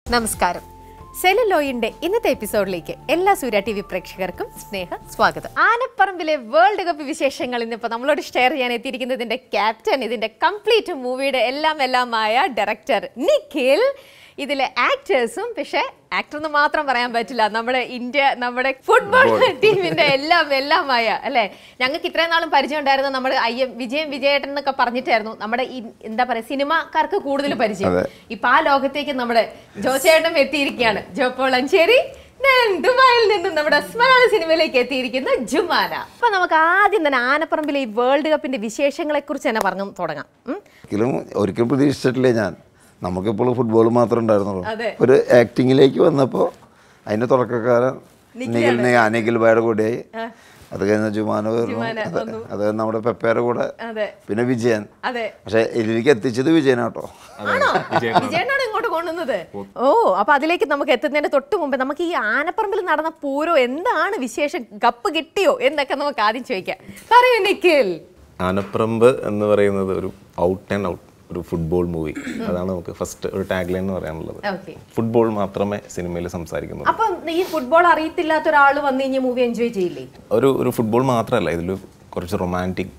നമസ്കാരം സെലലോയിന്റെ ഇന്നത്തെ എപ്പിസോഡിലേക്ക് എല്ലാ സൂര്യ ടി വി പ്രേക്ഷകർക്കും സ്നേഹ സ്വാഗതം ആനപ്പറമ്പിലെ വേൾഡ് കപ്പ് വിശേഷങ്ങൾ ഇന്നിപ്പോൾ നമ്മളോട് ഷെയർ ചെയ്യാൻ എത്തിയിരിക്കുന്നത് ഇതിന്റെ ക്യാപ്റ്റൻ ഇതിന്റെ കംപ്ലീറ്റ് മൂവിയുടെ എല്ലാം എല്ലാമായ ഡയറക്ടർ നിഖിൽ ഇതിലെ ആക്ടേഴ്സും പക്ഷേ ആക്ടർ എന്ന് മാത്രം പറയാൻ പറ്റില്ല നമ്മുടെ ഇന്ത്യ നമ്മുടെ ഫുട്ബോൾ ടീമിന്റെ എല്ലാം എല്ലാമായ അല്ലെ ഞങ്ങൾക്ക് ഇത്രയും നാളും പരിചയം ഉണ്ടായിരുന്നു നമ്മുടെ അയ്യ വിജയം വിജയേട്ടൻ എന്നൊക്കെ പറഞ്ഞിട്ടായിരുന്നു നമ്മുടെ ഈ എന്താ പറയാ സിനിമാക്കാർക്ക് കൂടുതൽ പരിചയം ഇപ്പൊ ആ ലോകത്തേക്ക് നമ്മുടെ ജോസേട്ടൻ എത്തിയിരിക്കുകയാണ് ജോ പോളഞ്ചേരി then ദുബായിൽ നിന്നും നമ്മുടെ മലയാള സിനിമയിലേക്ക് എത്തിയിരിക്കുന്ന ജുമാന അപ്പൊ നമുക്ക് ആദ്യം തന്നെ ആനപ്പറമ്പിലെ ഈ വേൾഡ് കപ്പിന്റെ വിശേഷങ്ങളെ കുറിച്ച് തന്നെ പറഞ്ഞു തുടങ്ങാം ഉം? ഒരിക്കലും ഒരിക്കലും പ്രതീക്ഷിച്ചിട്ടില്ലേ ഞാൻ നമുക്കിപ്പോൾ ഫുട്ബോൾ മാത്രമേ ഉണ്ടായിരുന്നുള്ളൂ അതെ. ഒരു ആക്ടിങ്ങിലേക്ക് വന്നപ്പോൾ അതിന്റെ തുടക്കക്കാരൻ നിഖിൽ നിഖിൽ ബയുടെ കൂടെയായി അത് കഴിഞ്ഞ ജുമാന വരുന്നു ജുമാന അതെ. അത് കഴിഞ്ഞ് നമ്മുടെ പെപ്പയുടെ കൂടെ അതെ പിന്നെ വിജയൻ അതെ പക്ഷെ ഇതിലേക്ക് എത്തിച്ചത് വിജയനാട്ടോ ആണോ വിജയനാണ് ഇങ്ങോട്ട് കൊണ്ടുവന്നത് ഓ അപ്പൊ അതിലേക്ക് നമുക്ക് എത്തുന്നതിന് തൊട്ട് മുമ്പ് നമുക്ക് ഈ ആനപ്പറമ്പിൽ നടന്ന പൂരോ എന്താണ് വിശേഷം കപ്പ് കിട്ടിയോ എന്നൊക്കെ നമുക്ക് ആദ്യം ചോദിക്കാം പറയൂ നിഖിൽ ആനപ്പറമ്പ് എന്ന് പറയുന്നത് ഒരു ഔട്ട് ആൻഡ് ഔട്ട് ഒരു ഫുട്ബോൾ മൂവി അതാണ് നമുക്ക് ഫസ്റ്റ് ഒരു ടാഗ് ലൈൻ എന്ന് പറയാനുള്ളത് ഓക്കെ ഫുട്ബോൾ മാത്രമേ സിനിമയിൽ സംസാരിക്കുന്നുള്ളൂ അപ്പൊ ഈ ഫുട്ബോൾ അറിയത്തില്ലാത്ത ഒരാൾ വന്നു കഴിഞ്ഞാൽ മൂവി എൻജോയ് ചെയ്യില്ലേ ഒരു ഒരു ഫുട്ബോൾ മാത്രമല്ല ഇതിൽ കുറച്ച് റൊമാൻറ്റിക്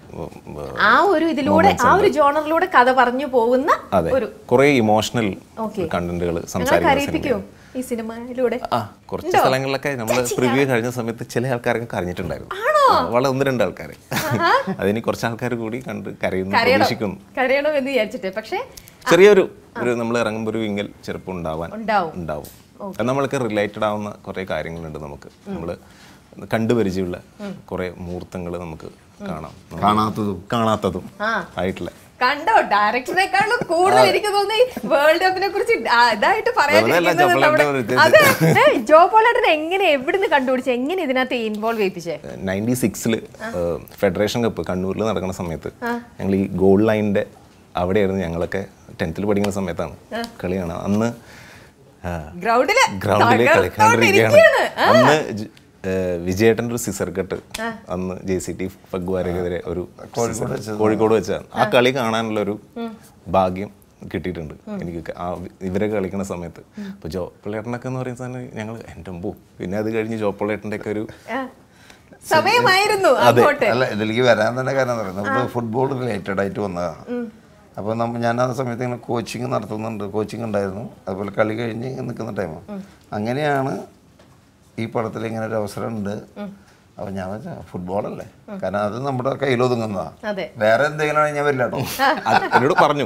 ആ ഒരു ഇതിലൂടെ ആ ഒരു ജോണറിലൂടെ കഥ പറഞ്ഞു പോകുന്ന അതെ ഒരു കുറെ ഇമോഷണൽ Okay. കണ്ടന്റുകൾ ഞങ്ങളെ സംസാരിക്കുന്ന കരയിപ്പിക്കോ സിനിമ ഈ സിനിമയിലൂടെ ആ കുറച്ച് സ്ഥലങ്ങളിലൊക്കെ നമ്മൾ പ്രിവ്യൂ കഴിഞ്ഞ സമയത്ത് ചില ആൾക്കാരൊക്കെ കരഞ്ഞിട്ടുണ്ടായിരുന്നു ആ, വളരെ ഒന്ന് രണ്ട് ആൾക്കാർ അതിന് കുറച്ച് ആൾക്കാർ കൂടി കണ്ട് കരയുന്നു കരയണം പ്രതീക്ഷിക്കുന്നു കരയണം എന്ന് വിചാരിച്ചിട്ട് പക്ഷേ ചെറിയൊരു ഒരു നമ്മൾ ഇറങ്ങുമ്പോൾ ഒരു വിങ്ങൽ ചിലപ്പോൾ ഉണ്ടാവാൻ ഉണ്ടാവും ഉണ്ടാവും അത് നമ്മൾക്ക് റിലേറ്റഡ് ആവുന്ന കുറേ കാര്യങ്ങളുണ്ട് നമുക്ക് നമ്മൾ കണ്ടുപരിചയമുള്ള കുറേ മുഹൂർത്തങ്ങൾ നമുക്ക് കാണാം നമുക്ക് കാണാത്തതും കാണാത്തതും ആ. ആയിട്ടുള്ള കണ്ടോ ഡയറക്ടറിനെക്കാളും കൂടുതൽ എനിക്ക് തോന്നി വേൾഡ് കപ്പിനെ കുറിച്ച് ആ, ഇതായിട്ട് പറയാൻ വെറുതെ അല്ല ഇരിക്കുന്നത് ജോ നമ്മുടെ- പോളേട്ടനെ അതെ ഏ, ജോ പോളേട്ടനെ എങ്ങനെ എവിടുന്ന് കണ്ടുപിടിച്ച് എങ്ങനെ ഇതിനകത്ത് ഇൻവോൾവ് ചെയ്യിപ്പിച്ചേ നയൻറ്റി സിക്സിൽ ഫെഡറേഷൻ കപ്പ് കണ്ണൂരിൽ നടക്കുന്ന സമയത്ത് ഞങ്ങൾ ഈ ഗോൾ ലൈനിന്റെ അവിടെയായിരുന്നു ഞങ്ങളൊക്കെ ടെൻത്തിൽ പഠിക്കുന്ന സമയത്താണ് കളിയാണ് അന്ന് ഗ്രൗണ്ടില് ഗ്രൗണ്ടിൽ കളിക്കാണ്ടിരിക്കുകയാണ് തകർത്തോണ്ടിരിക്കുകയാണ്. അന്ന് ജ്- ഏഹ് വിജയേട്ടൻ്റെ ഒരു സിസർ കട്ട് അന്ന് ജെ സി ടി ഫഗ്വാരക്കെതിരെ ഒരു scissor- കോഴിക്കോട് വെച്ചാണ് ആ കളി കാണാനുള്ള ഒരു ഭാഗ്യം കിട്ടിയിട്ടുണ്ട് എനിക്ക് ക- ആ ഇവരെ കളിക്കുന്ന സമയത്ത് അപ്പൊ ജോ പിള്ളേട്ടനൊക്കെ എന്ന് പറയുന്ന സാധനം ഞങ്ങൾ എൻ്റെ മുമ്പോ പിന്നെ അത് കഴിഞ്ഞ് ജോ പിള്ളേട്ടൻ്റെ ഒക്കെ ഒരു ആ. സമയമായിരുന്നു അങ്ങോട്ട് അല്ല ഇതിലേക്ക് വരാൻ തന്നെ കാരണം എന്താ പറയുക നമുക്ക് ഫുട്ബോൾ റിലേറ്റഡ് ആയിട്ട് വന്നതാണ് അപ്പോൾ നമ്മ ഞാൻ ആ സമയത്ത് ഇങ്ങനെ കോച്ചിങ് നടത്തുന്നുണ്ട് കോച്ചിങ് ഉണ്ടായിരുന്നു അതുപോലെ കളി കഴിഞ്ഞ് നിൽക്കുന്ന ടൈം അങ്ങനെയാണ് ഈ പടത്തിൽ ഇങ്ങനെ ഒരു അവസരം ഉണ്ട് അപ്പോൾ ഞാൻ വെച്ചാൽ ഫുട്ബോളല്ലേ കാരണം അത് നമ്മുടെ കയ്യിലൊതുങ്ങുന്നതാണ് അതെ വേറെ എന്തെങ്കിലും ആണെങ്കിൽ ഞാൻ വരില്ല കേട്ടോ അത് എന്നോട് പറഞ്ഞു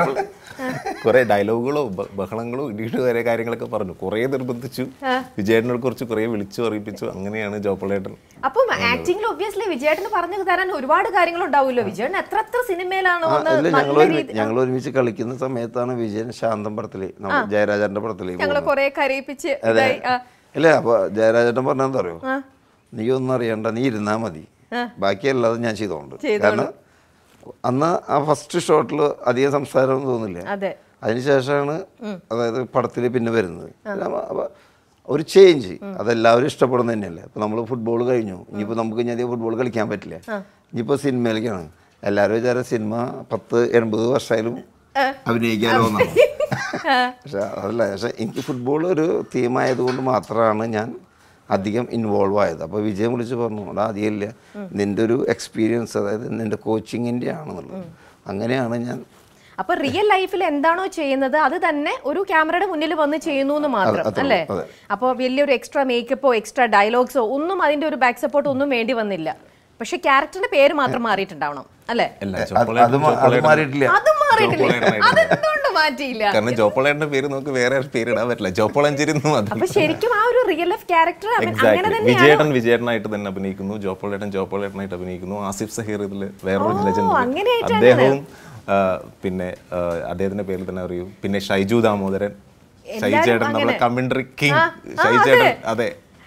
കുറെ ഡയലോഗുകളോ ബ- ബഹളങ്ങളോ ഇടിയിട്ട് വരെ കാര്യങ്ങളൊക്കെ പറഞ്ഞു കുറെ നിർബന്ധിച്ചു വിജയേട്ടനെ കുറിച്ച് കുറെ വിളിച്ചു അറിയിപ്പിച്ചു അങ്ങനെയാണ് ജോപ്പളേട്ടൻ അപ്പം ആക്ടിംഗിൽ ഒബ്വിയസ്ലി വിജയേട്ടന് പറഞ്ഞു തരാൻ ഒരുപാട് കാര്യങ്ങൾ ഉണ്ടാവുമല്ലോ വിജയേട്ടൻ എത്ര എത്ര സിനിമയിലാണോ ആ, ഒന്ന് ഇല്ല ഞങ്ങൾ നല്ല രീതി ഞങ്ങൾ ഒരുമിച്ച് കളിക്കുന്ന സമയത്താണ് വിജയൻ ശാന്തം പടത്തില് നമ്മൾ ജയരാജന്റെ പടത്തില് ഞങ്ങളെ കുറെ കരയിപ്പിച്ച് ഇതായി ആ. ഇല്ല അപ്പൊ ജയരാജേട്ടൻ പറഞ്ഞെന്താ അറിയോ നീ ഒന്നും അറിയണ്ട നീ ഇരുന്നാ മതി ബാക്കിയല്ലാതെ ഞാൻ ചെയ്തോണ്ട് കാരണം അന്ന് ആ ഫസ്റ്റ് ഷോട്ടിൽ അധികം സംസാരം തോന്നില്ല അതെ അതിനുശേഷമാണ് അതായത് പടത്തിൽ പിന്നെ വരുന്നത് അപ്പൊ- അപ്പൊ ഒരു ചേഞ്ച് അതെല്ലാവരും ഇഷ്ടപ്പെടുന്ന തന്നെയല്ലേ അപ്പൊ നമ്മൾ ഫുട്ബോൾ കഴിഞ്ഞു ഇനിയിപ്പോൾ നമുക്ക് ഇനി അധികം ഫുട്ബോൾ കളിക്കാൻ പറ്റില്ല ഇനിയിപ്പോൾ സിനിമയിലേക്കാണ് എല്ലാവരും വിചാരം സിനിമ പത്ത് എൺപത് വർഷമായാലും അഭിനയിക്കാലോ എന്നാണ് പക്ഷെ അതല്ല പക്ഷെ എനിക്ക് ഫുട്ബോൾ ഒരു തീമായതുകൊണ്ട് മാത്രമാണ് ഞാൻ അധികം ഇൻവോൾവ് ആയത് അപ്പോൾ വിജയം വിളിച്ച് പറഞ്ഞു അവിടെ അധികമില്ല നിൻ്റെ ഒരു എക്സ്പീരിയൻസ് അതായത് നിൻ്റെ കോച്ചിങ്ങിൻ്റെ ആണെന്നുള്ളത് അങ്ങനെയാണ് ഞാൻ അപ്പൊ റിയൽ ലൈഫിൽ എന്താണോ ചെയ്യുന്നത് അത് തന്നെ ഒരു ക്യാമറയുടെ മുന്നിൽ വന്ന് ചെയ്യുന്നു എന്ന് മാത്രം അത്രേ അല്ലേ ഉള്ളൂ, അതെ. അപ്പോൾ വലിയൊരു എക്സ്ട്രാ മേക്കപ്പോ എക്സ്ട്രാ ഡയലോഗ്സോ ഒന്നും അതിന്റെ ഒരു ബാക്ക് സപ്പോർട്ട് ഒന്നും വേണ്ടി വന്നില്ല പക്ഷെ ക്യാരക്ടറിന്റെ പേര് മാത്രം മാറിയിട്ടുണ്ടാവണം അല്ലേ അല്ല അത് അത് മാ- അത് മാറിയിട്ടില്ല അത് മാറിയിട്ടില്ല ജോപ്പോളേട്ടനായിട്ട് അതെന്തുകൊണ്ട് മാറ്റിയില്ല കാരണം ജോപ്പളേട്ടന്റെ പേര് നമുക്ക് വേറെ പേര് ഇടാൻ പറ്റില്ല ജോപ്പളഞ്ചേരി എന്ന് മാത്രം അപ്പൊ ശരിക്കും ആ ഒരു റിയൽ ലൈഫ് ക്യാരക്ടർ അങ്ങനെ എക്സാക്ട്ലി തന്നെയാണ് വിജയേട്ടൻ വിജയേട്ടനായിട്ട് തന്നെ അഭിനയിക്കുന്നു ജോപ്പോളേട്ടൻ ജോപ്പോളേട്ടനായിട്ട് അഭിനയിക്കുന്നു ആസിഫ് സഹീർ ഇതിൽ വേറൊരു ലെജൻഡ് അങ്ങനെയായിട്ടാണ് അദ്ദേഹവും ആ, പിന്നെ ആ, അദ്ദേഹത്തിന്റെ പേരിൽ തന്നെ അറിയൂ പിന്നെ ഷൈജു ദാമോദരൻ ഷൈജേട്ടൻ നമ്മുടെ കമന്ററി കിങ് ഷൈജേട്ടൻ അതെ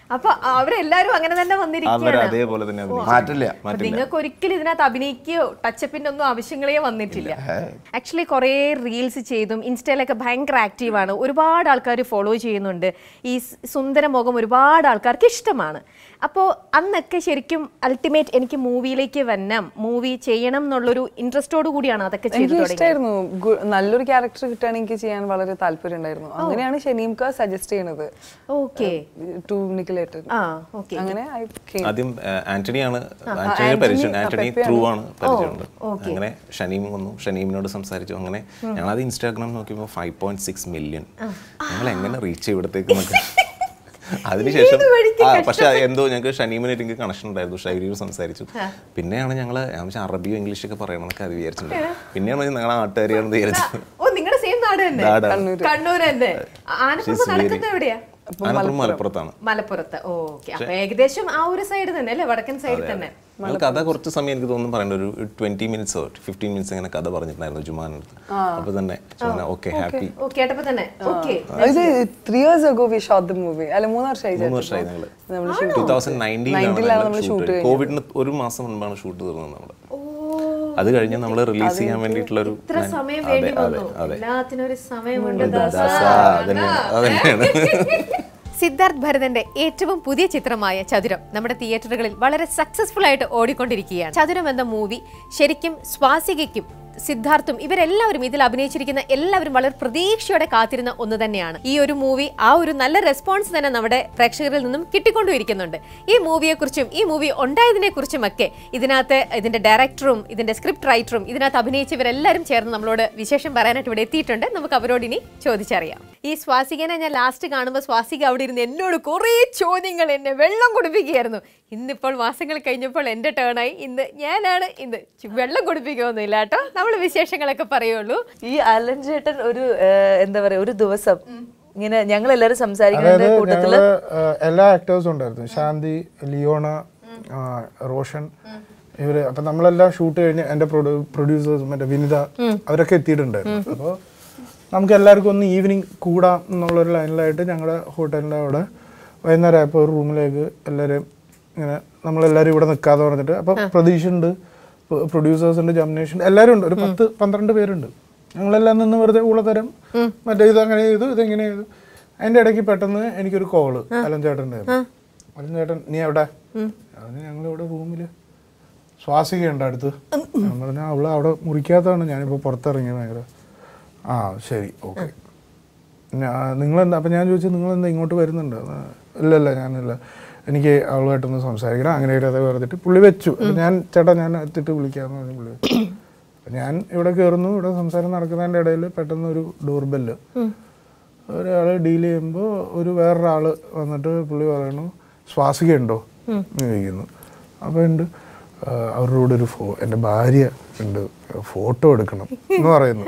അപ്പൊ അവരെല്ലാരും അങ്ങനെ തന്നെ അവർ വന്നിരിക്കുകയാണ് അതേപോലെ തന്നെ അഭിനയിച്ചു. മാറ്റില്ല അപ്പൊ നിങ്ങൾക്ക് ഒരിക്കലും ഇതിനകത്ത് അഭിനയിക്കുകയോ ടച്ചപ്പിന്റെ ഒന്നും ആവശ്യങ്ങളേ വന്നിട്ടില്ല ആക്ച്വലി കുറേ റീൽസ് ചെയ്തും ഇൻസ്റ്റയിലൊക്കെ ഭയങ്കര ആക്റ്റീവാണ് ഒരുപാട് ആൾക്കാർ ഫോളോ ചെയ്യുന്നുണ്ട് ഈ സ് സുന്ദര മുഖം ഒരുപാട് ആൾക്കാർക്ക് ഇഷ്ടമാണ് അപ്പോൾ അന്നൊക്കെ ശരിക്കും അൾട്ടിമേറ്റ് എനിക്ക് മൂവിയിലേക്ക് വരണം മൂവി ചെയ്യണം എന്നുള്ളൊരു ഇൻട്രസ്റ്റോട് കൂടിയാണ് അതൊക്കെ ചെയ്തു എനിക്ക് തുടങ്ങിയത് ഇഷ്ടമായിരുന്നു ഗു- നല്ലൊരു ക്യാരക്ടർ കിട്ടുകയാണെങ്കിൽ എനിക്ക് ചെയ്യാൻ വളരെ താല്പര്യം ഉണ്ടായിരുന്നു അങ്ങനെയാണ് ഷനീംക സജസ്റ്റ് ചെയ്യണത് ഓക്കെ ടു നിക്കലേറ്റർ ആ ഓക്കെ അങ്ങനെ I came. ആദ്യം ആ, ആന്റണിയാണ് ആന്റണിയെ പരിചയം ആന്റണി ത്രൂ ആണ് പരിചയമുണ്ട് അങ്ങനെ ഷനീം വന്നു ഷനീമിനോട് സംസാരിച്ചു അങ്ങനെ ഞങ്ങളത് ഇൻസ്റ്റാഗ്രാം നോക്കിയപ്പോൾ ഫൈവ് പോയിന്റ് സിക്സ് മില്യൺ ഞങ്ങൾ എങ്ങനെ റീച്ച് ചെയ്യും ഇവിടത്തേക്ക് എന്നൊക്കെ അതിനുശേഷം ആ പക്ഷെ എന്തോ ഞങ്ങൾക്ക് ഷനീമിനായിട്ട് എനിക്ക് കണക്ഷൻ ഉണ്ടായിരുന്നു ഷൈരിയോട് സംസാരിച്ചു പിന്നെയാണ് ഞങ്ങൾ ഞാൻ വെച്ചാൽ അറബിയോ ഇംഗ്ലീഷ് ഒക്കെ പറയണമെന്നൊക്കെ അത് വിചാരിച്ചിട്ടുണ്ട് പിന്നെയാണ് ഞങ്ങളെ നാട്ടുകാരിയാണെന്ന് വിചാരിച്ചത് ഓ നിങ്ങളുടെ സെയിം നാട് തന്നെ നാടാണ്. കണ്ണൂർ തന്നെ ആനപ്പുറത്ത് നടക്കുന്നത് എവിടെയാ ആനപ്പുറം മലപ്പുറത്താണ് മലപ്പുറത്ത് ഓക്കെ അപ്പൊ ഏകദേശം ആ ഒരു സൈഡ് തന്നെ അല്ലേ വടക്കൻ സൈഡിൽ തന്നെ ഞങ്ങൾ കഥ കുറച്ച് സമയം എനിക്ക് തോന്നുന്നു പറയേണ്ട ഒരു ട്വന്റി മിനിറ്റ്സോ ഫിഫ്റ്റീൻ മിനിറ്റ്സ് അങ്ങനെ കഥ പറഞ്ഞിട്ടുണ്ടായിരുന്നു ജുമാനടുത്ത് അപ്പൊ തന്നെ ജുമാന ഓക്കെ ഹാപ്പി ഓ കേട്ടപ്പോ തന്നെ ഓക്കെ ഇത് three years ago we shot the movie അല്ല മൂന്ന് വർഷമായി മൂന്ന് വർഷമായി ഞങ്ങള് നമ്മൾ ടൂ തൗസൻഡ് നയൻറ്റീനിലാണ് നമ്മൾ ഷൂട്ട് കോവിഡിന് ഒരു മാസം മുൻപാണ് ഷൂട്ട് തീർന്നത് നമ്മള് അത് കഴിഞ്ഞ് നമ്മൾ റിലീസ് ചെയ്യാൻ വേണ്ടിയിട്ടുള്ള ഒരു ഇത്ര സമയം വേണ്ടി വന്നു എല്ലാത്തിനും ഒരു സമയമുണ്ട് ദാസാ. അതന്നെയാണ് സിദ്ധാർത്ഥ് ഭരതന്റെ ഏറ്റവും പുതിയ ചിത്രമായ ചതുരം നമ്മുടെ തിയേറ്ററുകളിൽ വളരെ സക്സസ്ഫുൾ ആയിട്ട് ഓടിക്കൊണ്ടിരിക്കുകയാണ് ചതുരം എന്ന മൂവി ശരിക്കും സ്വാസികയ്ക്കും സിദ്ധാർത്ഥും ഇവരെല്ലാവരും ഇതിൽ അഭിനയിച്ചിരിക്കുന്ന എല്ലാവരും വളരെ പ്രതീക്ഷയോടെ കാത്തിരുന്ന ഒന്ന് തന്നെയാണ് ഈ ഒരു മൂവി ആ ഒരു നല്ല റെസ്പോൺസ് തന്നെ നമ്മുടെ പ്രേക്ഷകരിൽ നിന്നും കിട്ടിക്കൊണ്ടുമിരിക്കുന്നുണ്ട് ഈ മൂവിയെക്കുറിച്ചും ഈ മൂവി ഉണ്ടായതിനെ കുറിച്ചുമൊക്കെ ഇതിനകത്ത് ഇതിന്റെ ഡയറക്ടറും ഇതിന്റെ സ്ക്രിപ്റ്റ് റൈറ്ററും ഇതിനകത്ത് അഭിനയിച്ചവരെല്ലാവരും ചേർന്ന് നമ്മളോട് വിശേഷം പറയാനായിട്ട് ഇവിടെ എത്തിയിട്ടുണ്ട് നമുക്ക് അവരോട് ഇനി ചോദിച്ചറിയാം ഈ സ്വാസികനെ ഞാൻ ലാസ്റ്റ് കാണുമ്പോൾ സ്വാസിക അവിടെ ഇരുന്ന് എന്നോട് കുറേ ചോദ്യങ്ങൾ എന്നെ വെള്ളം കുടിപ്പിക്കുകയായിരുന്നു ഇന്നിപ്പോൾ മാസങ്ങൾ കഴിഞ്ഞപ്പോൾ എൻ്റെ ടേണായി ഇന്ന് ഞാനാണ് ഇന്ന് ചു- വെള്ളം കുടിപ്പിക്കുകയൊന്നുമില്ല കേട്ടോ നമ്മൾ വിശേഷങ്ങളൊക്കെ പറയുള്ളൂ ഈ അലൻ ചേട്ടൻ ഒരു ഏഹ്, എന്താ പറയാ ഒരു ദിവസം ഇങ്ങനെ ഞങ്ങൾ എല്ലാരും സംസാരിക്കുന്നതിന്റെ അതായത് കൂട്ടത്തില് ഞങ്ങള് ഏഹ്, എല്ലാ ആക്ടേഴ്സും ഉണ്ടായിരുന്നു ശാന്തി ലിയോണ ആ, റോഷൻ ഇവര് അപ്പൊ നമ്മളെല്ലാം ഷൂട്ട് കഴിഞ്ഞ് എന്റെ പ്രൊഡ്യൂസേഴ്സ് മറ്റേ വിനിത അവരൊക്കെ എത്തിയിട്ടുണ്ടായിരുന്നു അപ്പോൾ നമുക്ക് എല്ലാവർക്കും ഒന്ന് ഈവനിങ് കൂടാം എന്നുള്ളൊരു ലൈനിലായിട്ട് ഞങ്ങളുടെ ഹോട്ടലിൻ്റെ അവിടെ വൈകുന്നേരം ആയപ്പോൾ ഒരു റൂമിലേക്ക് എല്ലാവരും ഇങ്ങനെ നമ്മളെല്ലാവരും ഇവിടെ നിൽക്കാതെ പറഞ്ഞിട്ട് അപ്പോൾ പ്രതീക്ഷ ഉണ്ട് പ്രൊഡ്യൂസേഴ്സ് ഉണ്ട് ജംനേഷ് ഉണ്ട് എല്ലാവരും ഉണ്ട് ഒരു പത്ത് പന്ത്രണ്ട് പേരുണ്ട് ഞങ്ങളെല്ലാം നിന്ന് വെറുതെ ഊളത്തരം മറ്റേ ഇത് അങ്ങനെ ചെയ്തു ഇതെങ്ങനെ ചെയ്തു അതിൻ്റെ ഇടയ്ക്ക് പെട്ടെന്ന് എനിക്കൊരു കോള് അലൻ ചേട്ടൻ്റെ അലൻ ചേട്ടൻ നീ എവിടെ അതിന് ഞങ്ങളിവിടെ റൂമിൽ ശ്വാസികയുണ്ട് അടുത്ത് ഞാൻ പറഞ്ഞാൽ അവള് അവിടെ മുറിക്കാത്തതാണ് ഞാനിപ്പോൾ പുറത്തിറങ്ങി ഭയങ്കര ആ ശരി ഓക്കെ നിങ്ങളെന്താ അപ്പം ഞാൻ ചോദിച്ചു നിങ്ങളെന്താ ഇങ്ങോട്ട് വരുന്നുണ്ട് ആ, ഇല്ല ഇല്ല ഞാനില്ല എനിക്ക് അവളുമായിട്ടൊന്ന് സംസാരിക്കണം അങ്ങനെ ഒരു കഥ പറഞ്ഞിട്ട് പുള്ളി വെച്ചു അപ്പൊ ഞാൻ ചേട്ടാ ഞാൻ എത്തിയിട്ട് വിളിക്കാമെന്ന് പറഞ്ഞ് പുള്ളി വെച്ചു അപ്പൊ ഞാൻ ഇവിടെ കയറുന്നു ഇവിടെ സംസാരം നടക്കുന്നതിൻ്റെ ഇടയിൽ പെട്ടെന്ന് ഒരു ഡോർ ബെല്ല് ഒരാൾ ഡീൽ ചെയ്യുമ്പോൾ ഒരു വേറൊരാൾ വന്നിട്ട് പുള്ളി പറയണു ശ്വാസികയുണ്ടോ എന്ന് ചോദിക്കുന്നു അപ്പോൾ ഉണ്ട് ആ, അവരുടെ കൂടെ ഒരു ഫോ എൻ്റെ ഭാര്യ ഉണ്ട് ഫോട്ടോ എടുക്കണം എന്ന് പറയുന്നു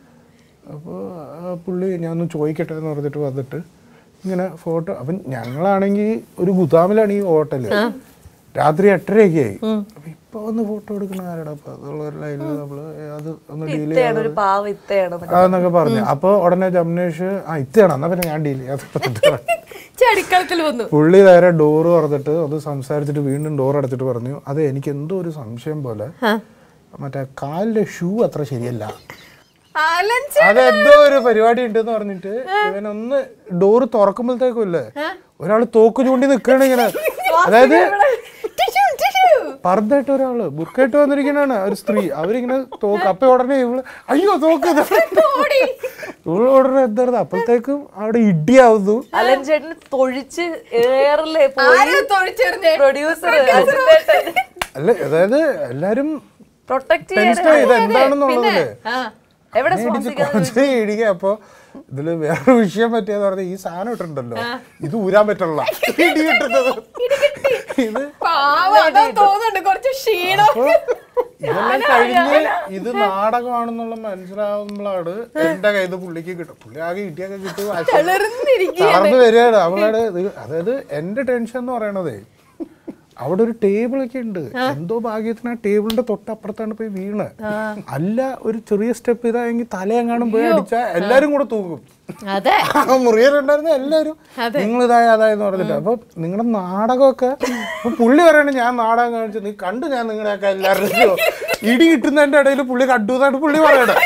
അപ്പോൾ പുള്ളി ഞാൻ ഒന്ന് ചോദിക്കട്ടെ എന്ന് പറഞ്ഞിട്ട് വന്നിട്ട് ഇങ്ങനെ ഫോട്ടോ അപ്പം ഞങ്ങളാണെങ്കിൽ ഒരു ഗുദാമിലാണ് ഈ ഹോട്ടല് രാത്രി എട്ടരയൊക്കെ ആയി അപ്പൊ ഇപ്പൊ ഒന്ന് ഫോട്ടോ എടുക്കണ ആരടാ അപ്പൊ അതുള്ള ഒരു ലൈനിൽ നമ്മള് അത് ഒന്ന് ഡീൽ ഇത്തയാണ് ഒരു പാവ ഇത്തയാണ് അതെന്നൊക്കെ പറഞ്ഞു അപ്പൊ ഉടനെ ജംനേഷ് ആ ഇത്തയാണ് എന്നാ പിന്നെ ഞാൻ ഡീൽ ചെയ്യാം ചടിക്കളത്തിൽ വന്നു പുള്ളി നേരെ ഡോറ് തുറന്നിട്ട് അത് സംസാരിച്ചിട്ട് വീണ്ടും ഡോർ അടച്ചിട്ട് പറഞ്ഞു അത് എനിക്ക് എന്തോ ഒരു സംശയം പോലെ മറ്റേ കാലിലെ ഷൂ അത്ര ശരിയല്ല അലൻ അതെന്തോ ഒരു പരിപാടി ഉണ്ടെന്ന് പറഞ്ഞിട്ട് ഇവനൊന്ന് ഡോറ് തുറക്കുമ്പോഴത്തേക്കും ഇല്ലേ ഒരാള് തോക്ക് ചൂണ്ടി നിൽക്കണ ഇങ്ങനെ അതായത് ടിഷ്യൂ, ടിഷ്യൂ. പർദ്ദായിട്ട് ഒരാള് ബുക്കായിട്ട് വന്നിരിക്കണാണ് ഒരു സ്ത്രീ അവരിങ്ങനെ തോക്ക് അപ്പൊ ഉടനെ ഇവള് അയ്യോ തോക്ക് ഇത്." ഇവള് ഉടനെ എന്തായിരുന്നു അപ്പോഴത്തേക്കും അവിടെ ഇടിയാവുന്നു അലൻ ചേട്ടൻ തൊഴിച്ച് ഏറില് പോയി ആരാ തൊഴിച്ചെറിഞ്ഞേ? പ്രൊഡ്യൂസർ അല്ല അതായത് എല്ലാരും പ്രൊട്ടക്ട് ടെൻഷൻ ഇത് എന്താണെന്നുള്ളതല്ലേ ആ. എവിടെ ഇടിച്ച് കുറച്ച് ഇടിക്കുക അപ്പൊ ഇതില് വേറെ വിഷയം പറ്റിയെന്ന് പറഞ്ഞാൽ ഈ സാധനം ഇട്ടിട്ടുണ്ടല്ലോ ഇത് ഊരാൻ പറ്റുള്ള ഇടി കിട്ടുന്നത് ഇത് പാവം, അതാ തോന്നുന്നുണ്ട് കുറച്ച് ക്ഷീണം അപ്പൊ ഇതെല്ലാം കഴിഞ്ഞ് ഇത് നാടകമാണെന്നുള്ള മനസ്സിലാവുമ്പോഴാണ് എന്റെ കയ്യിൽ പുള്ളിക്ക് കിട്ടും പുള്ളി ആകെ ഇടിയൊക്കെ കിട്ടും തളർന്നിരിക്കുകയാണ്. തളർന്ന് വരികയാണ് അവളാണ് ഇത് അതായത് എന്റെ ടെൻഷൻ എന്ന് പറയണതേ അവിടെ ഒരു ടേബിൾ ഒക്കെ ഉണ്ട് എന്തോ ഭാഗ്യത്തിന് ആ ടേബിളിന്റെ തൊട്ടപ്പുറത്താണ് പോയി വീണ് അല്ല ഒരു ചെറിയ സ്റ്റെപ്പ് ഇതായെങ്കിൽ തലയെങ്ങാനും പോയി അടിച്ചാൽ എല്ലാരും കൂടെ തൂക്കും അതെ ആ മുറിയിലുണ്ടായിരുന്ന എല്ലാവരും നിങ്ങൾ ഇതായ അതായെന്ന് പറഞ്ഞിട്ട് അപ്പൊ നിങ്ങളുടെ നാടകമൊക്കെ അപ്പൊ പുള്ളി പറയണ ഞാൻ നാടകം കാണിച്ചു നീ കണ്ടു ഞാൻ നിങ്ങളെയൊക്കെ എല്ലാവരുടെയും ഇടി കിട്ടുന്നതിന്റെ ഇടയിൽ പുള്ളി കണ്ടു എന്നാണ് പുള്ളി പറയണേ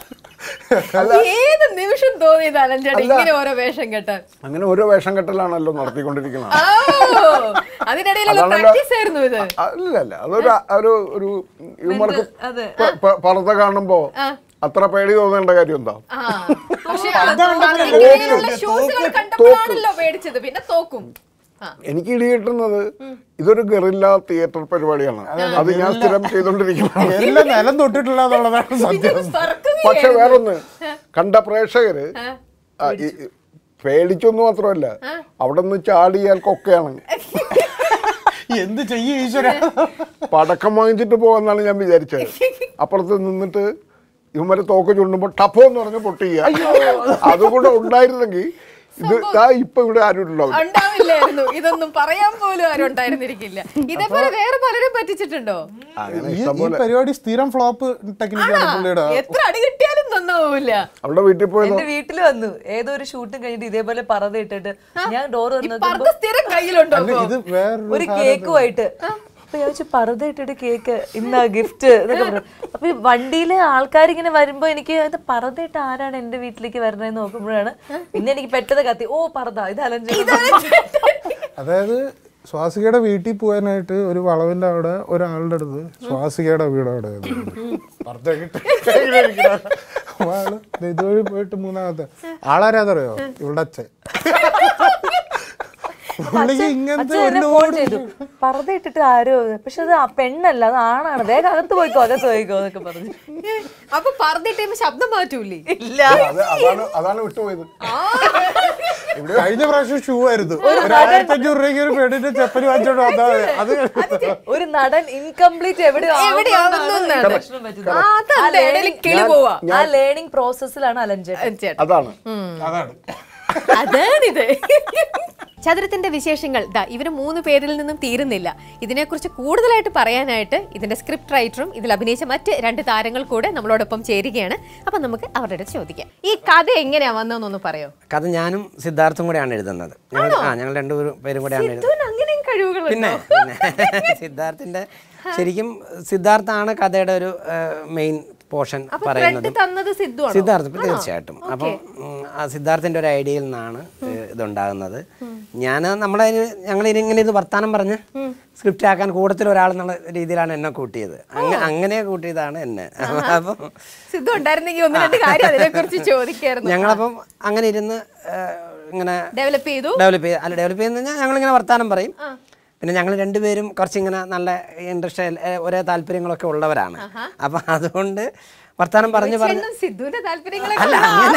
ഏത് നിമിഷം തോന്നിയത് അലഞ്ചേട്ടൻ ഇങ്ങനെ ഓരോ വേഷം കെട്ടാൻ അങ്ങനെ ഓരോ വേഷം കെട്ടലാണല്ലോ നടത്തിക്കൊണ്ടിരിക്കുന്നത് ഓ, അതിനിടയിലുള്ള അതാണല്ലോ- പ്രാക്ടീസ് ആയിരുന്നു ഇത് അല്ല അല്ല അതൊരു ഒരു ഒരു ഇവന്മാർക്ക് പ- പ- പർദ്ദ കാണുമ്പോ അത്ര പേടി തോന്നേണ്ട കാര്യം എന്താ ആ പക്ഷെ അതിനിടയിലുള്ള ഷൂസുകൾ കണ്ടപ്പോഴാണല്ലോ പേടിച്ചത് പിന്നെ തോക്കും ആ എനിക്ക് ഇടി കിട്ടുന്നത് ഇതൊരു ഗറില്ല തിയേറ്റർ പരിപാടിയാണ് അത് ഞാൻ സ്ഥിരം ചെയ്തോണ്ടിരിക്കുന്നതാണ് എല്ലാം നിലം തൊട്ടിട്ടില്ല എന്നുള്ളതാണ് സത്യം പക്ഷെ വേറൊന്ന് കണ്ട പ്രേക്ഷകര് ആ, ഈ- ഈ പേടിച്ചൊന്നും മാത്രമല്ല അവിടെ നിന്ന് ചാടിയാൽ കൊക്കയാണ് എന്ത് ചെയ്യും ഈശ്വര പടക്കം വാങ്ങിച്ചിട്ട് പോകാന്നാണ് ഞാൻ വിചാരിച്ചത് അപ്പുറത്ത് നിന്നിട്ട് ഇവന്മാരെ തോക്ക് ചുണ്ടുമ്പോ ടപ്പോ എന്ന് പറഞ്ഞ് പൊട്ടിക്കുക അതുകൂടെ ഉണ്ടായിരുന്നെങ്കിൽ ഇത് ദാ ഇപ്പൊ ഇവിടെ ആരും ഉണ്ടാവും ഉണ്ടാവില്ലായിരുന്നു ഇതൊന്നും പറയാൻ പോലും ആരും ഉണ്ടായിരുന്നിരിക്കില്ല ഇതേപോലെ വേറെ പലരും പറ്റിച്ചിട്ടുണ്ടോ അങ്ങനെ ഈ ഈ ഇഷ്ടംപോലെ പരിപാടി സ്ഥിരം ഫ്ലോപ്പ് ടെക്നിക്കാണ് പുള്ളിയുടെ എത്ര അടി കിട്ടിയാലും നന്നാവൂല അവിടെ വീട്ടിൽ പോയി എന്റെ വീട്ടിൽ വന്നു ഏതോ ഒരു ഷൂട്ടും കഴിഞ്ഞിട്ട് ഇതേപോലെ പറത ഇട്ടിട്ട് ഞാൻ ഡോർ ഈ തുറന്നു പർദ്ദ സ്ഥിരം കയ്യിലുണ്ടോ അല്ല ഇത് വേറൊരു ഒരു കേക്കുമായിട്ട് അപ്പൊ ഞാൻ വെച്ചു പറത ഇട്ടിട്ട് കേക്ക് ഇന്നാ ഗിഫ്റ്റ് എന്നൊക്കെ പറഞ്ഞു അപ്പൊ ഈ വണ്ടിയിലെ ആൾക്കാർ ഇങ്ങനെ വരുമ്പോ എനിക്ക് ഇത് പറത ഇട്ട് ആരാണ് എന്റെ വീട്ടിലേക്ക് വരണേന്ന് നോക്കുമ്പോഴാണ് പിന്നെ എനിക്ക് പെട്ടെന്ന് കത്തി ഓ പറത ഇത് അലഞ്ച അതായത് സ്വാസികയുടെ വീട്ടിൽ പോകാനായിട്ട് ഒരു വളവിന്റെ അവിടെ ഒരാളുടെ അടുത്ത് സ്വാസികയുടെ വീട് അവിടെ അപ്പൊ ആള് ദേ ഇതുവഴി പോയിട്ട് മൂന്നാമത്തെ ആളാരാന്നറിയോ ഇവളുടെ അച്ഛൻ പുള്ളിക്ക് ഇങ്ങനത്തെ ഫോൺ ഒരുപാട് ചെയ്തു പറത ഇട്ടിട്ട് ആരോ പക്ഷെ അത് ആ പെണ്ണല്ല അത് ആണാണ് വേഗം അകത്ത് പോയിക്കോ അകത്ത് പോയിക്കോ എന്നൊക്കെ പറഞ്ഞു അപ്പൊ പറഞ്ഞിട്ട് ശബ്ദം മാറ്റൂലേ ഇല്ല അത് അതാണ് അതാണ് വിട്ടുപോയത് കഴിഞ്ഞ പ്രാവശ്യം ഷൂ ആയിരുന്നു ഒരു ആയിരത്തി അഞ്ഞൂറ് രൂപയ്ക്ക് ഒരു പെണ്ണിന്റെ ചെപ്പല് വാങ്ങിച്ചോണ്ട് വന്നാ മതി. അത് ഒരു നടൻ ഇൻകംപ്ലീറ്റ് എവിടെയോ എവിടെയാവുന്നു എന്നാണ്. ഭക്ഷണം പറ്റുന്നത്. ആ, അതെന്താ ഇടയിൽ കിളി പോവാ ആ ലേണിംഗ് പ്രോസസ്സിലാണ് അലഞ്ചേട്ടൻ ചേട്ടാ അതാണ് അതാണ് അതാണിത് ചതുരത്തിന്റെ വിശേഷങ്ങൾ ദാ ഇവര് മൂന്ന് പേരിൽ നിന്നും തീരുന്നില്ല ഇതിനെക്കുറിച്ച് കൂടുതലായിട്ട് പറയാനായിട്ട് ഇതിന്റെ സ്ക്രിപ്റ്റ് റൈറ്ററും ഇതിൽ അഭിനയിച്ച മറ്റ് രണ്ട് താരങ്ങൾ കൂടെ നമ്മളോടൊപ്പം ചേരുകയാണ് അപ്പൊ നമുക്ക് അവരുടെ അടുത്ത് ചോദിക്കാം ഈ കഥ എങ്ങനെയാ വന്നതെന്നൊന്ന് പറയോ കഥ ഞാനും സിദ്ധാർത്ഥും കൂടെയാണ് എഴുതുന്നത് ഞങ്ങൾ ആ ഞങ്ങൾ രണ്ടുപേരും പേരും കൂടെയാണ് എഴുതുന്നത് സിദ്ധുവിന് അങ്ങനെയും കഴിവുകൾ പിന്നെ പിന്നെ സിദ്ധാർത്ഥിന്റെ ശരിക്കും സിദ്ധാർത്ഥാണ് കഥയുടെ ഒരു മെയിൻ പോർഷൻ അപ്പൊ പറയുന്നത് ത്രെഡ് തന്നത് സിദ്ധു ആണോ? സിദ്ധാർത്ഥ് തീർച്ചയായിട്ടും അപ്പം ഉം, ആ സിദ്ധാർത്ഥിന്റെ ഒരു ഐഡിയയിൽ നിന്നാണ് ഏഹ്, ഇതുണ്ടാകുന്നത് ഞാൻ നമ്മളെ ഞങ്ങൾ ഇങ്ങനെ ഇത് വർത്താനം പറഞ്ഞ് സ്ക്രിപ്റ്റ് ആക്കാൻ കൂട്ടത്തിൽ ഒരാൾ എന്നുള്ള രീതിയിലാണ് എന്നെ കൂട്ടിയത് അങ്ങ- അങ്ങനെ കൂട്ടിയതാണ് എന്നെ അപ്പം സിദ്ധു ഉണ്ടായിരുന്നെങ്കിൽ ഒന്ന് രണ്ട് കാര്യം അതിനെ കുറിച്ച് ചോദിക്കായിരുന്നു ഞങ്ങളപ്പം അങ്ങനെ ഇരുന്ന് ഏഹ്, ഇങ്ങനെ ഡെവലപ്പ് ചെയ്തു ഡെവലപ്പ് ചെയ്ത് അല്ല ഡെവലപ്പ് ചെയ്യുന്ന കഴിഞ്ഞാൽ ഞങ്ങളിങ്ങനെ വർത്താനം പറയും പിന്നെ ഞങ്ങൾ രണ്ടുപേരും കുറച്ചിങ്ങനെ നല്ല ഇൻട്രസ്റ്റ് ഒരേ താല്പര്യങ്ങളൊക്കെ ഉള്ളവരാണ് അപ്പം അതുകൊണ്ട് വർത്താനം പറഞ്ഞു പറഞ്ഞ് ചേട്ടനും സിദ്ധുവിന്റെ താല്പര്യങ്ങളെ അല്ല അങ്ങനെ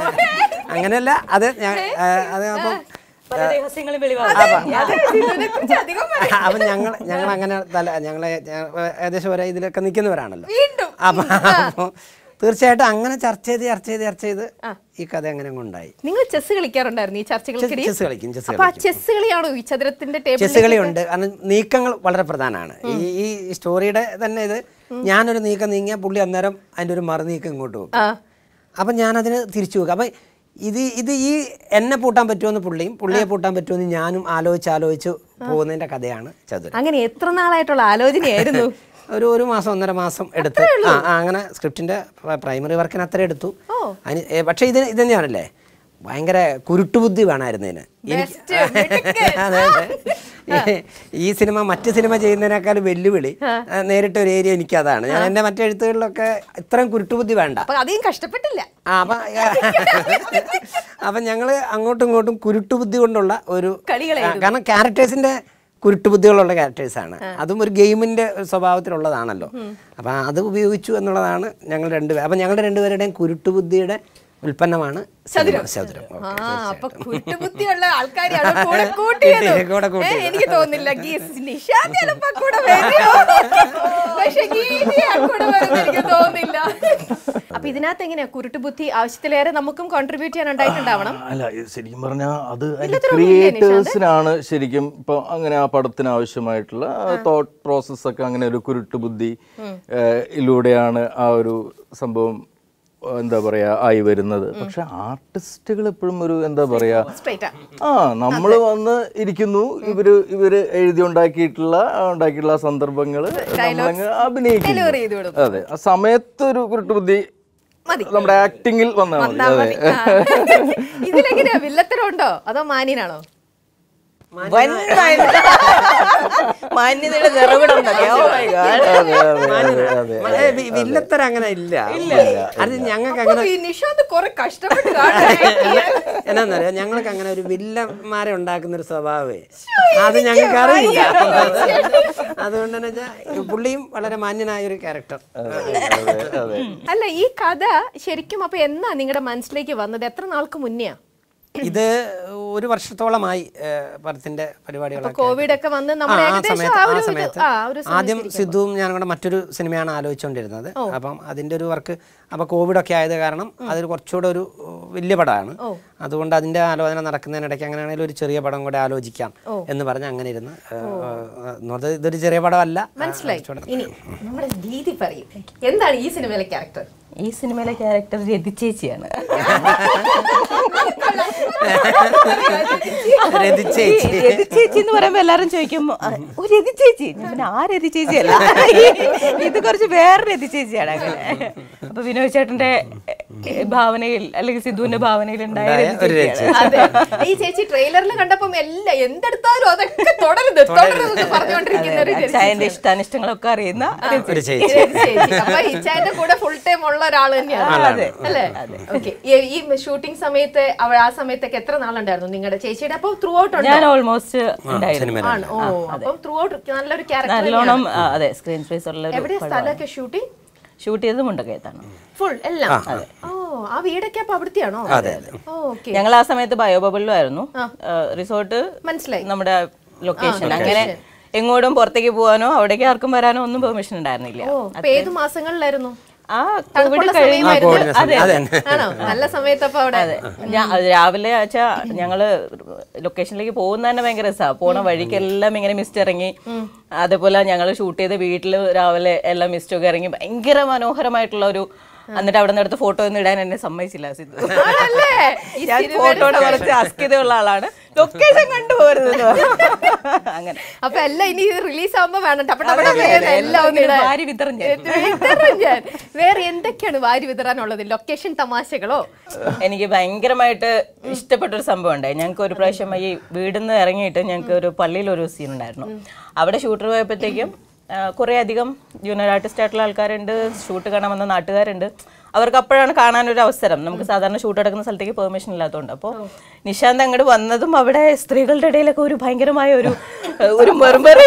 അങ്ങനെയല്ല അത് ഞാൻ ആ, അത് അപ്പം പല രഹസ്യങ്ങളും വെളിവാക്കും സിദ്ധുവിനെ കുറിച്ച് അധികം പറ- അപ്പം ഞങ്ങൾ ഞങ്ങൾ അങ്ങനെ തല ഞങ്ങളെ ഞ- ഏകദേശം ഒരേ ഇതിലൊക്കെ നിൽക്കുന്നവരാണല്ലോ വീണ്ടും. അപ്പം അപ്പോൾ തീർച്ചയായിട്ടും അങ്ങനെ ചർച്ച ചെയ്ത് ചർച്ച ചെയ്ത് ചർച്ച ചെയ്ത് ഈ കഥ അങ്ങനെ കൊണ്ടായി നിങ്ങൾ ചെസ് കളിക്കാറുണ്ടായിരുന്നു ഈ ചർച്ചകൾക്കിടയിൽ ചെസ് കളിക്കും ചെസ് അപ്പൊ ആ കളിക്കും ചെസ് കളിയാണോ ഈ ചതുരത്തിന്റെ ടേബിൾ ചെസ് കളിയുണ്ട് കാരണം നീക്കങ്ങൾ വളരെ പ്രധാനമാണ് ഈ ഈ സ്റ്റോറിയുടെ തന്നെ ഇത് ഞാനൊരു നീക്കം നീങ്ങിയാൽ പുള്ളി അന്നേരം അതിൻ്റെ ഒരു മറു നീക്കം ഇങ്ങോട്ട് പോകും അപ്പം ഞാനതിന് തിരിച്ചു വെക്കും അപ്പം ഇത് ഇത് ഈ എന്നെ പൂട്ടാൻ പറ്റുമെന്ന് പുള്ളിയും പുള്ളിയെ പൂട്ടാൻ പറ്റുമെന്ന് ഞാനും ആലോചിച്ച് ആലോചിച്ച് പോകുന്നതിൻ്റെ കഥയാണ് ചതുരം അങ്ങനെ എത്ര നാളായിട്ടുള്ള ആലോചനയായിരുന്നു ഒരു ഒരു മാസം ഒന്നര മാസം എടുത്ത് ആ ആ, അങ്ങനെ സ്ക്രിപ്റ്റിന്റെ പ്രൈമറി വർക്കിന് അത്ര എടുത്തു അതിന് ഏ, പക്ഷേ ഇത് ഇത് തന്നെയാണല്ലേ ഭയങ്കര കുരുട്ടുബുദ്ധി വേണമായിരുന്നു ഇതിന് എനിക്ക് അതെ അതെ ഈ- ഈ സിനിമ മറ്റ് സിനിമ ചെയ്യുന്നതിനേക്കാൾ വെല്ലുവിളി ആ, നേരിട്ട ഒരു ഏരിയ എനിക്ക് അതാണ് ഞാൻ എൻ്റെ മറ്റു എഴുത്തുകളിലൊക്കെ ഇത്രയും കുരുട്ടുബുദ്ധി വേണ്ട അപ്പൊ അധികം കഷ്ടപ്പെട്ടില്ല ആ അപ്പം അപ്പം ഞങ്ങൾ അങ്ങോട്ടും ഇങ്ങോട്ടും കുരുട്ടുബുദ്ധി കൊണ്ടുള്ള ഒരു ആ, കാരണം ക്യാരക്ടേഴ്സിന്റെ കുരുട്ടുബുദ്ധികളുള്ള ക്യാരക്ടേഴ്സാണ് അതും ഒരു ഗെയിമിന്റെ സ്വഭാവത്തിലുള്ളതാണല്ലോ അപ്പം അത് ഉപയോഗിച്ചു എന്നുള്ളതാണ് ഞങ്ങൾ രണ്ടുപേരും അപ്പം ഞങ്ങളുടെ രണ്ടുപേരുടെയും കുരുട്ടുബുദ്ധിയുടെ ഉൽപ്പന്നമാണ് സിനിമ. ചതുരം ആ ഓക്കേ, അപ്പൊ തീർച്ചയായിട്ടും. കുറ്റബുദ്ധിയുള്ള ആൾക്കാരെയാണ് കൂടെ കൂട്ടിയത് കൂട്ടി- കൂടെ ഏ, കൂട്ടിയത്. എനിക്ക് തോന്നില്ല ഗീസ് നിഷാദ് ചിലപ്പോ കൂടെ വരുമോ പക്ഷെ ഗീതിയാണ് കൂടെ വരുമെന്ന് എനിക്ക് തോന്നില്ല അപ്പൊ ഇതിനകത്ത് എങ്ങനെയാ കുരുട്ടുബുദ്ധി ആവശ്യത്തിലേറെ നമുക്കും കോൺട്രിബ്യൂട്ട് ചെയ്യാൻ ഉണ്ടായിട്ടുണ്ടാവണം അല്ല ഇത് ശരിക്കും പറഞ്ഞാൽ അത് എല്ലാത്തിനും ഒന്നുമില്ലേ ക്രിയേറ്റേഴ്സിനാണ് ശരിക്കും ഇപ്പൊ അങ്ങനെ ആ പടത്തിന് ആവശ്യമായിട്ടുള്ള തോട്ട് പ്രോസസ് ഒക്കെ അങ്ങനെ ഒരു കുരുട്ട് ബുദ്ധി ഏഹ്, യിലൂടെയാണ് ആ ഒരു സംഭവം ഏഹ്, എന്താ പറയാ ആയി വരുന്നത് പക്ഷെ ആർട്ടിസ്റ്റുകൾ എപ്പോഴും ഒരു എന്താ പറയാ സ്ട്രൈറ്റാ ആ നമ്മൾ വന്ന് ഇരിക്കുന്നു ഇവര് ഇവര് എഴുതി ഉണ്ടാക്കിയിട്ടുള്ള ഉണ്ടാക്കിയിട്ടുള്ള സന്ദർഭങ്ങൾ നമ്മളങ്ങ് deliver ചെയ്ത് അഭിനയിക്കുന്നു വിടും. അതെ ആ സമയത്ത് ഒരു കുരുട്ടുബുദ്ധി മതി. നമ്മുടെ ആക്ടിങ്ങിൽ വന്നാൽ മതി വന്നാ അതെ മതി. ആ. ഇതിലെങ്ങനെയാ വില്ലത്തരം ഉണ്ടോ അതോ മാന്യനാണോ വൻ മാന്യത. മാന്യതയുടെ നിറവിടം തന്നെ. Oh my God. ഏ, വി- വില്ലത്തരം അങ്ങനെ ഇല്ല അത് ഞങ്ങൾക്ക് അങ്ങനെ അപ്പൊ ഈ നിഷാന്ത് കുറെ കഷ്ടപ്പെട്ട് കാണുന്നു. എന്നാന്നറിയാം ഞങ്ങൾക്ക് അങ്ങനെ ഒരു വില്ലന്മാരെ ഉണ്ടാക്കുന്ന ഒരു സ്വഭാവമേ അത് ഞങ്ങൾക്ക് അറിയില്ല അതുകൊണ്ട് തന്നെ വെച്ചാൽ പുള്ളിയും വളരെ മാന്യനായ ഒരു ക്യാരക്ടർ അല്ല ഈ കഥ ശരിക്കും അപ്പൊ എന്നാ നിങ്ങളുടെ മനസ്സിലേക്ക് വന്നത് എത്ര നാൾക്ക് മുന്നെയാ ഇത് ഒരു വർഷത്തോളമായി ഏ, പടത്തിന്റെ പരിപാടികളൊക്കെ കോവിഡ് ഒക്കെ വന്ന് നമ്മൾ ആ, ആ ഏകദേശം സമയത്ത് ആ ആ ഒരു ഇത് സമയത്ത് ആ ഒരു ആദ്യം സിദ്ധുവും ഞാനും കൂടെ മറ്റൊരു സിനിമയാണ് ആലോചിച്ചുകൊണ്ടിരുന്നത് അപ്പം അതിന്റെ ഒരു വർക്ക് അപ്പൊ കോവിഡ് ഒക്കെ ആയത് കാരണം അതിൽ കുറച്ചുകൂടെ ഒരു ഉം, വലിയ പടമാണ് അതുകൊണ്ട് അതിന്റെ ആലോചന നടക്കുന്നതിനിടയ്ക്ക് അങ്ങനെയാണെങ്കിൽ ഒരു ചെറിയ പടം കൂടെ ആലോചിക്കാം എന്ന് പറഞ്ഞ് അങ്ങനെ ഇരുന്ന് ഏ, ഏ, എന്ന് പറഞ്ഞാൽ ഇതൊരു ചെറിയ പടമല്ല മനസ്സിലായി ഇനി നമ്മുടെ രീതി പറയും എന്താണ് ഈ സിനിമയിലെ ക്യാരക്ടർ ഈ സിനിമയിലെ ക്യാരക്ടർ രതി ചേച്ചിയാണ് രതി ചേച്ചി. രതി ചേച്ചി എന്ന് പറയുമ്പോ എല്ലാരും ചോദിക്കും "ആ, ഓ രതി ചേച്ചി ഞാൻ പിന്നെ ആ രതി ചേച്ചിയല്ല ഇത് കുറച്ച് വേറെ രതി ചേച്ചിയാണ് അങ്ങനെ അപ്പൊ വിനോദ് ചേട്ടന്റെ എ, ഭാവനയിൽ അല്ലെങ്കിൽ സിദ്ധുവിന്റെ ഭാവനയിൽ ഉണ്ടായ ഉണ്ടായ രതി ഒരു ചേച്ചിയാണ്. അതെ ഈ ചേച്ചി ട്രെയിലറിൽ കണ്ടപ്പം എല്ലാം എന്തെടുത്താലും അതൊക്കെ തുടരുത് തുടരുത് പറഞ്ഞുകൊണ്ടിരിക്കുന്ന ഒരു രതി ചായന്റെ ഇഷ്ടാനിഷ്ടങ്ങളൊക്കെ അറിയുന്ന രതി ഒരു ചേച്ചി. ചേച്ചി രതി ചേച്ചി അപ്പൊ ഇച്ചാന്റെ കൂടെ ഫുൾ ടൈം ഉള്ള ഒരാൾ തന്നെയാണ് അല്ലേ ഓക്കെ ഈ ഷൂട്ടിംഗ് സമയത്ത് അവ ആ സമയത്തൊക്കെ എത്ര നാളുണ്ടായിരുന്നു നിങ്ങളുടെ ചേച്ചിയുടെ അപ്പൊ ത്രൂ ഔട്ട് ഞാൻ ഉണ്ടോ ഓൾമോസ്റ്റ് ഉണ്ടായിരുന്നു ആണ് ഓ അപ്പം ത്രൂ ഔട്ട് നല്ലൊരു ക്യാരക്ടർ നല്ലോണം ആ, അതെ സ്ക്രീൻ സ്പേസ് ഉള്ള ഒരു എവിടെയാ സ്ഥലമൊക്കെ ഷൂട്ടിംഗ് ഷൂട്ട് ചെയ്തത് മുണ്ടക്കയത്താണ് ഫുൾ എല്ലാം ഓ ആ വീടൊക്കെ അപ്പൊ അവിടുത്തെയാണോ ഓക്കെ ഞങ്ങൾ ആ സമയത്ത് ബയോബബിളിലും ആയിരുന്നു റിസോർട്ട് മനസ്സിലായി. നമ്മുടെ ലൊക്കേഷൻ അങ്ങനെ എങ്ങോട്ടും പുറത്തേക്ക് പോകാനോ അവിടേക്ക് ആർക്കും വരാനോ ഒന്നും പെർമിഷൻ ഉണ്ടായിരുന്നില്ല ഓ അപ്പൊ ഏത് മാസങ്ങളിലായിരുന്നു ആ തണുപ്പുള്ള കോവിഡ് കഴിയുമായിരുന്നു സമയമായിരുന്നു. അതെ അതെ. ആണോ നല്ല സമയത്ത് അപ്പൊ അവിടെ ഞാൻ അത് രാവിലെ വെച്ചാ ഞങ്ങള് ലൊക്കേഷനിലേക്ക് പോകുന്ന തന്നെ ഭയങ്കര രസമാണ് പോണ വഴിക്കെല്ലാം ഇങ്ങനെ മിസ്റ്റ് ഇറങ്ങി അതേപോലെ ഞങ്ങൾ ഷൂട്ട് ചെയ്ത വീട്ടിൽ രാവിലെ എല്ലാം മിസ്റ്റ് ഒക്കെ ഇറങ്ങി ഭയങ്കര മനോഹരമായിട്ടുള്ള ഒരു എന്നിട്ട് അവിടെ നിന്ന് എടുത്ത് ഫോട്ടോ ഒന്നും ഇടാൻ എന്നെ സമ്മതിച്ചില്ല സിദ്ധു ആണല്ലേ? ഈ ഞാൻ സിനിമയുടെ ഫോട്ടോയുടെ കുറച്ച് അസ്കിതയുള്ള ആളാണ് ലൊക്കേഷൻ കണ്ടുപോരുത് അങ്ങനെ അപ്പൊ എല്ലാം ഇനി റിലീസ് ആവുമ്പോ വേണം ടപ്പ ടപ്പ ടപ്പ അതെ, എന്ന് എല്ലാം ഒന്ന് ഇങ്ങനെ ഇടാൻ. വാരി വിതറും ഞാൻ. വിതറും ഞാൻ. വേറെ എന്തൊക്കെയാണ് വാരി വിതറാനുള്ളത് ലൊക്കേഷൻ തമാശകളോ എനിക്ക് ഭയങ്കരമായിട്ട് ഇഷ്ടപ്പെട്ട ഒരു സംഭവം ഉണ്ടായി ഞങ്ങൾക്ക് ഒരു പ്രാവശ്യം ഈ വീടിന്ന് ഇറങ്ങിയിട്ട് ഞങ്ങൾക്ക് ഒരു പള്ളിയിൽ ഒരു സീൻ ഉണ്ടായിരുന്നു അവിടെ ഷൂട്ടർ പോയപ്പോഴത്തേക്കും കുറേ അധികം ജൂനിയർ ആർട്ടിസ്റ്റ് ആയിട്ടുള്ള ആൾക്കാരുണ്ട് ഷൂട്ട് കാണാൻ വന്ന നാട്ടുകാരുണ്ട് അവർക്ക് അപ്പോഴാണ് കാണാനൊരു അവസരം നമുക്ക് സാധാരണ ഷൂട്ട് എടുക്കുന്ന സ്ഥലത്തേക്ക് പെർമിഷൻ ഇല്ലാത്തതുകൊണ്ട് അപ്പോൾ നിശാന്ത് അങ്ങോട്ട് വന്നതും അവിടെ സ്ത്രീകളുടെ ഇടയിലൊക്കെ ഒരു ഭയങ്കരമായ ഒരു ഒരു മെറുമെറി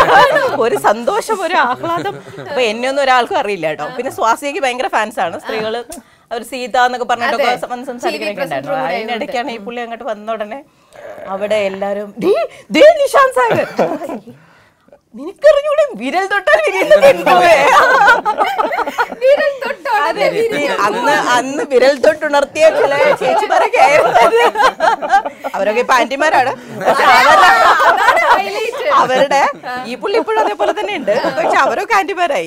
ഒരു സന്തോഷം ഒരു ആഹ്ലാദം അപ്പൊ എന്നെ ഒന്നും ഒരാൾക്കും അറിയില്ല കേട്ടോ പിന്നെ സ്വാസിക്ക് ഭയങ്കര ഫാൻസ് ആണ് സ്ത്രീകള് അവർ സീത എന്നൊക്കെ പറഞ്ഞിട്ടൊക്കെ അതെ. വന്ന് സംസാരിക്കാനൊക്കെ TV ഉണ്ടായിരുന്നു presenter കൂടെ അതിനിടയ്ക്കാണ് ഈ പുള്ളി അങ്ങോട്ട് വന്ന ഉടനെ അവിടെ എല്ലാരും "ദേ, ദേ നിഷാന്ത് സാഗർ നിനക്കറിഞ്ഞൂടെ വിരൽ തൊട്ടാൽ വിരൽ തൊട്ടുവേ?" അതെ, വിരൽ- അന്ന് അന്ന് വിരൽ തൊട്ടുണർത്തിയ ചില ചേച്ചിമാരൊക്കെ ആയിരുന്നു അവരൊക്കെ ഇപ്പൊ ആന്റിമാരാണ് പക്ഷെ അവരുടെ അവരുടെ ഈ പുള്ളി ഇപ്പോഴും അതേപോലെ തന്നെ ഉണ്ട് പക്ഷെ അവരൊക്കെ ആന്റിമാരായി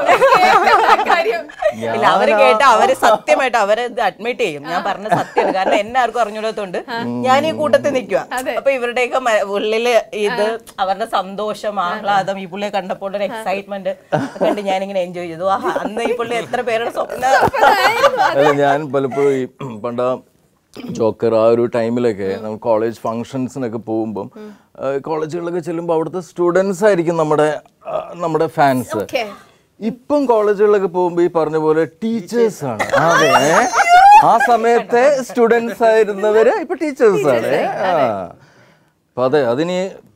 ഇല്ല അവര് കേട്ട അവര് സത്യമായിട്ട് അവരെ ഇത് അഡ്മിറ്റ് ചെയ്യും ഞാൻ പറഞ്ഞ സത്യമാണ് കാരണം എന്നെ ആർക്കും അറിഞ്ഞൂടാത്തോണ്ട് ഞാൻ ഈ കൂട്ടത്തിൽ നിൽക്കുക അപ്പൊ ഇവരുടെയൊക്കെ മ- ഉള്ളില് ഇത് അവരുടെ സന്തോഷം ആഹ്ലാദം ഈ പുള്ളിയെ കണ്ടപ്പോൾ ഒരു എക്സൈറ്റ്മെന്റ് കണ്ട് ഞാനിങ്ങനെ എൻജോയ് ചെയ്തു ആഹാ അന്ന് ഈ പുള്ളി എത്ര പേരുടെ സ്വപ്ന അല്ല ഞാൻ പലപ്പോഴും ഈ പണ്ട ജോക്കർ ആ ഒരു ടൈമിലൊക്കെ നമ്മൾ കോളേജ് ഫങ്ഷൻസിനൊക്കെ പോകുമ്പം കോളേജുകളിലൊക്കെ ചെല്ലുമ്പോൾ അവിടുത്തെ സ്റ്റുഡൻസ് ആയിരിക്കും നമ്മുടെ ആ, നമ്മുടെ ഫാൻസ് ഇപ്പം കോളേജുകളിലൊക്കെ പോകുമ്പോൾ ഈ പറഞ്ഞ പോലെ ടീച്ചേഴ്സ് ആണ് അതെ ആ സമയത്തെ സ്റ്റുഡൻസ് ആയിരുന്നവര് ഇപ്പൊ ടീച്ചേഴ്സ് ആണ് ആ അപ്പൊ അതെ അതിനി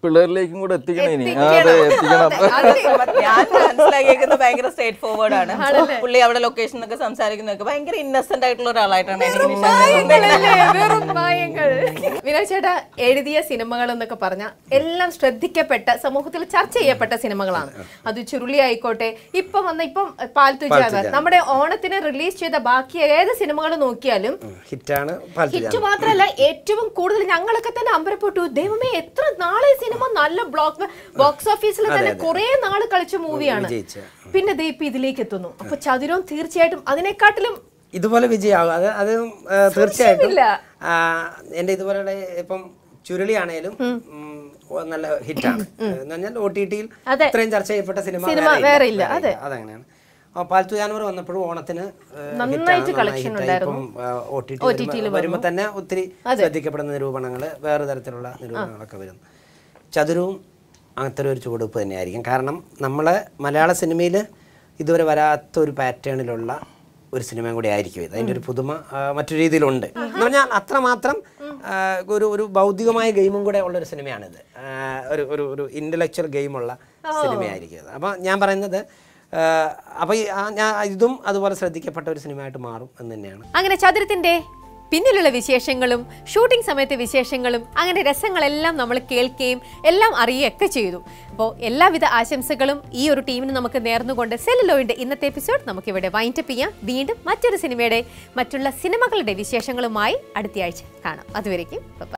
പിള്ളേരിലേക്കും കൂടെ എത്തിക്കണം ഇനി ആ, എത്തിക്കണം. അതെ എത്തിക്കണം അതെ. ഞാൻ മനസ്സിലാക്കിയേക്കുന്നത് ഭയങ്കര സ്ട്രേറ്റ് ഫോർവേഡ് ആണ് പുള്ളി അവിടെ ലൊക്കേഷൻ ഒക്കെ സംസാരിക്കുന്നതൊക്കെ ഭയങ്കര ഇന്നസെന്റ് ആയിട്ടുള്ള ഒരാളായിട്ടാണ് എനിക്ക് മായങ്ങളല്ലേ, വെറും മായങ്ങൾ. വിനോദ് ചേട്ടാ എഴുതിയ സിനിമകൾ എന്നൊക്കെ പറഞ്ഞാൽ എല്ലാം ശ്രദ്ധിക്കപ്പെട്ട സമൂഹത്തിൽ ചർച്ച ചെയ്യപ്പെട്ട സിനിമകളാണ് അത് ചുരുളി ആയിക്കോട്ടെ ഇപ്പൊ വന്ന ഇപ്പം പാൽത്തുജാക നമ്മുടെ ഓണത്തിന് റിലീസ് ചെയ്ത ബാക്കി ഏത് സിനിമകൾ നോക്കിയാലും ഹിറ്റാണ് ഹിറ്റ് മാത്രമല്ല ഏറ്റവും കൂടുതൽ ഞങ്ങളൊക്കെ തന്നെ അമ്പരപ്പെട്ടു ദൈവമേ എത്ര നാളെ സിനിമ നല്ല ബ്ലോക്ക് ബോക്സ് ഓഫീസിൽ തന്നെ കുറെ നാള് കളിച്ച മൂവിയാണ് വിജയിച്ച. പിന്നെ ദേ ഇപ്പൊ ഇതിലേക്ക് എത്തുന്നു അപ്പൊ ചതുരവും തീർച്ചയായിട്ടും അതിനെക്കാട്ടിലും ഇതുപോലെ വിജയമാകും അത് അത് ആ, തീർച്ചയായിട്ടും സംശയമില്ല. ആ, എൻ്റെ ഇതുപോലെയുള്ള ഇപ്പം ചുരുളിയാണേലും ഉം, ഓ, നല്ല ഹിറ്റാണ് എന്ന് പറഞ്ഞാൽ ഒ ടി ടിയിൽ അതെ. ഇത്രയും ചർച്ച ചെയ്യപ്പെട്ട സിനിമ സിനിമ വേറെ വേറെ ഇല്ല. ഇല്ല, വേറെ ഇല്ല. അതങ്ങനെയാണ് ആ, പാൽത്തു ജാനവർ വന്നപ്പോഴും ഓണത്തിന് ഏ, നന്നായിട്ട് ഹിറ്റാണ്, നന്നായി collection ഹിറ്റായി. ഉണ്ടായിരുന്നു. ഇപ്പം ഒ ടി OTT ല് ടി വരുമ്പോൾ തന്നെ ഒത്തിരി ശ്രദ്ധിക്കപ്പെടുന്ന നിരൂപണങ്ങൾ വേറെ തരത്തിലുള്ള നിരൂപണങ്ങളൊക്കെ വരുന്നു ചതുരവും അങ്ങനത്തെ ഒരു ചുവടുവെപ്പ് തന്നെയായിരിക്കും കാരണം നമ്മളെ മലയാള സിനിമയിൽ ഇതുവരെ വരാത്ത ഒരു പാറ്റേണിലുള്ള ഒരു സിനിമയും കൂടി ആയിരിക്കും ഇത് അതിൻ്റെ ഒരു പുതുമ ആ, മറ്റൊരു രീതിയിലുണ്ട് എന്ന് പറഞ്ഞാൽ അത്രമാത്രം ആ, ഒരു ഒരു ഭൗതികമായ ഗെയിമും കൂടെ ഉള്ള ഒരു സിനിമയാണിത് ആ, ഒരു ഒരു ഒരു ഇൻ്റലക്ച്വൽ ഗെയിമുള്ള സിനിമയായിരിക്കും ഇത് അപ്പോൾ ഞാൻ പറയുന്നത് അപ്പോൾ ഞാൻ ഇതും അതുപോലെ ശ്രദ്ധിക്കപ്പെട്ട ഒരു സിനിമയായിട്ട് മാറും എന്ന് തന്നെയാണ് അങ്ങനെ ചതുരത്തിന്റെ പിന്നിലുള്ള വിശേഷങ്ങളും ഷൂട്ടിംഗ് സമയത്തെ വിശേഷങ്ങളും അങ്ങനെ രസങ്ങളെല്ലാം നമ്മൾ കേൾക്കുകയും എല്ലാം അറിയുകയൊക്കെ ചെയ്തു അപ്പോൾ എല്ലാവിധ ആശംസകളും ഈ ഒരു ടീമിന് നമുക്ക് നേർന്നുകൊണ്ട് സെല്ലുലോയുടെ ഇന്നത്തെ എപ്പിസോഡ് നമുക്കിവിടെ വൈൻഡപ്പ് ചെയ്യാം വീണ്ടും മറ്റൊരു സിനിമയുടെ മറ്റുള്ള സിനിമകളുടെ വിശേഷങ്ങളുമായി അടുത്തയാഴ്ച കാണാം അതുവരേക്കും ബൈ